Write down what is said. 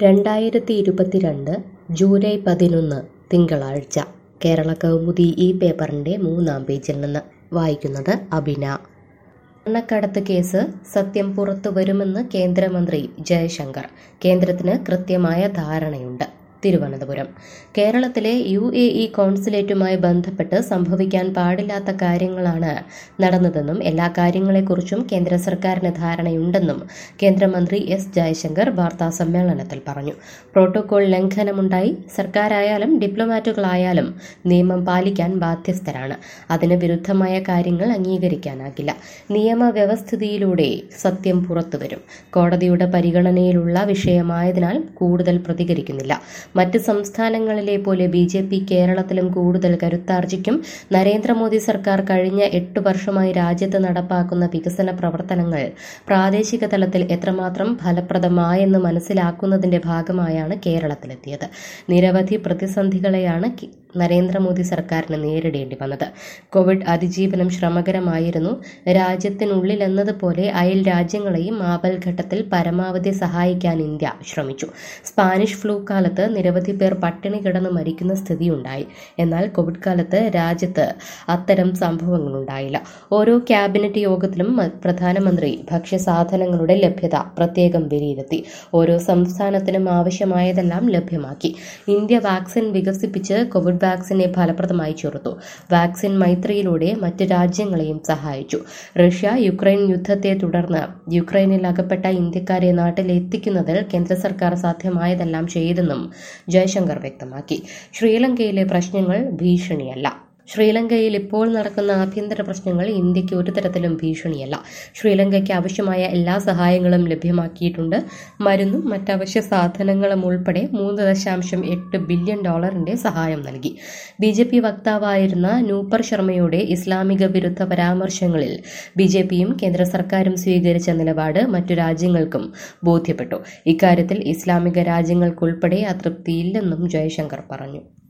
രണ്ടായിരത്തി ഇരുപത്തിരണ്ട് ജൂലൈ പതിനൊന്ന് തിങ്കളാഴ്ച കേരള കൗമുദി ഈ പേപ്പറിൻ്റെ മൂന്നാം പേജിൽ നിന്ന് വായിക്കുന്നത് അബിന സ്വർണ്ണക്കടത്ത് കേസ് സത്യം പുറത്തു വരുമെന്ന് കേന്ദ്രമന്ത്രി ജയശങ്കർ കേന്ദ്രത്തിന് കൃത്യമായ ധാരണയുണ്ട് തിരുവനന്തപുരം കേരളത്തിലെ യു എ ഇ കോൺസുലേറ്റുമായി ബന്ധപ്പെട്ട് സംഭവിക്കാൻ പാടില്ലാത്ത കാര്യങ്ങളാണ് നടന്നതെന്നും എല്ലാ കാര്യങ്ങളെക്കുറിച്ചും കേന്ദ്ര സർക്കാരിന് ധാരണയുണ്ടെന്നും കേന്ദ്രമന്ത്രി എസ് ജയശങ്കർ വാർത്താ സമ്മേളനത്തിൽ പറഞ്ഞു പ്രോട്ടോകോൾ ലംഘനമുണ്ടായി സർക്കാരായാലും ഡിപ്ലോമാറ്റുകളായാലും നിയമം പാലിക്കാൻ ബാധ്യസ്ഥരാണ് അതിന് വിരുദ്ധമായ കാര്യങ്ങൾ അംഗീകരിക്കാനാകില്ല നിയമവ്യവസ്ഥിതിയിലൂടെ സത്യം പുറത്തുവരും കോടതിയുടെ പരിഗണനയിലുള്ള വിഷയമായതിനാൽ കൂടുതൽ പ്രതികരിക്കുന്നില്ല മറ്റ് സംസ്ഥാനങ്ങളിലെ പോലെ ബി ജെ പി കേരളത്തിലും കൂടുതൽ കരുത്താർജിക്കും നരേന്ദ്രമോദി സർക്കാർ കഴിഞ്ഞ എട്ട് വർഷമായി രാജ്യത്ത് നടപ്പാക്കുന്ന വികസന പ്രവർത്തനങ്ങൾ പ്രാദേശിക തലത്തിൽ എത്രമാത്രം ഫലപ്രദമായെന്ന് മനസ്സിലാക്കുന്നതിന്റെ ഭാഗമായാണ് കേരളത്തിലെത്തിയത് നിരവധി പ്രതിസന്ധികളെയാണ് കി- നരേന്ദ്രമോദി സർക്കാരിന് നേരിടേണ്ടി വന്നത് കോവിഡ് അതിജീവനം ശ്രമകരമായിരുന്നു രാജ്യത്തിനുള്ളിലെന്നതുപോലെ അയൽ രാജ്യങ്ങളെയും ആപൽഘട്ടത്തിൽ പരമാവധി സഹായിക്കാൻ ഇന്ത്യ ശ്രമിച്ചു സ്പാനിഷ് ഫ്ലൂ കാലത്ത് നിരവധി പേർ പട്ടിണി കിടന്ന് മരിക്കുന്ന സ്ഥിതിയുണ്ടായി എന്നാൽ കോവിഡ് കാലത്ത് രാജ്യത്ത് അത്തരം സംഭവങ്ങളുണ്ടായില്ല ഓരോ ക്യാബിനറ്റ് യോഗത്തിലും മ- പ്രധാനമന്ത്രി ഭക്ഷ്യസാധനങ്ങളുടെ ലഭ്യത പ്രത്യേകം വിലയിരുത്തി ഓരോ സംസ്ഥാനത്തിനും ആവശ്യമായതെല്ലാം ലഭ്യമാക്കി ഇന്ത്യ വാക്സിൻ വികസിപ്പിച്ച് കോവിഡ് വാക്സിനെ ഫലപ്രദമായി ചെറുത്തു വാക്സിൻ മൈത്രിയിലൂടെ മറ്റ് രാജ്യങ്ങളെയും സഹായിച്ചു റഷ്യ യുക്രൈൻ യുദ്ധത്തെ തുടർന്ന് യുക്രൈനിൽ അകപ്പെട്ട ഇന്ത്യക്കാരെ നാട്ടിലെത്തിക്കുന്നതിൽ കേന്ദ്ര സർക്കാർ സാധ്യമായതെല്ലാം ചെയ്തെന്നും ജയശങ്കർ വ്യക്തമാക്കി ശ്രീലങ്കയിലെ പ്രശ്നങ്ങൾ ഭീഷണിയല്ല ശ്രീലങ്കയിൽ ഇപ്പോൾ നടക്കുന്ന ആഭ്യന്തര പ്രശ്നങ്ങൾ ഇന്ത്യക്ക് ഒരു തരത്തിലും ഭീഷണിയല്ല ശ്രീലങ്കയ്ക്ക് ആവശ്യമായ എല്ലാ സഹായങ്ങളും ലഭ്യമാക്കിയിട്ടുണ്ട് മരുന്നും മറ്റവശ്യ സാധനങ്ങളും ഉൾപ്പെടെ മൂന്ന് ദശാംശം എട്ട് ബില്യൺ ഡോളറിന്റെ സഹായം നൽകി ബി ജെ പി വക്താവായിരുന്ന നൂപ്പർ ശർമ്മയുടെ ഇസ്ലാമിക വിരുദ്ധ പരാമർശങ്ങളിൽ ബി ജെ പിയും കേന്ദ്ര സർക്കാരും സ്വീകരിച്ച നിലപാട് മറ്റു രാജ്യങ്ങൾക്കും ബോധ്യപ്പെട്ടു ഇക്കാര്യത്തിൽ ഇസ്ലാമിക രാജ്യങ്ങൾക്കുൾപ്പെടെ അതൃപ്തിയില്ലെന്നും ജയശങ്കർ പറഞ്ഞു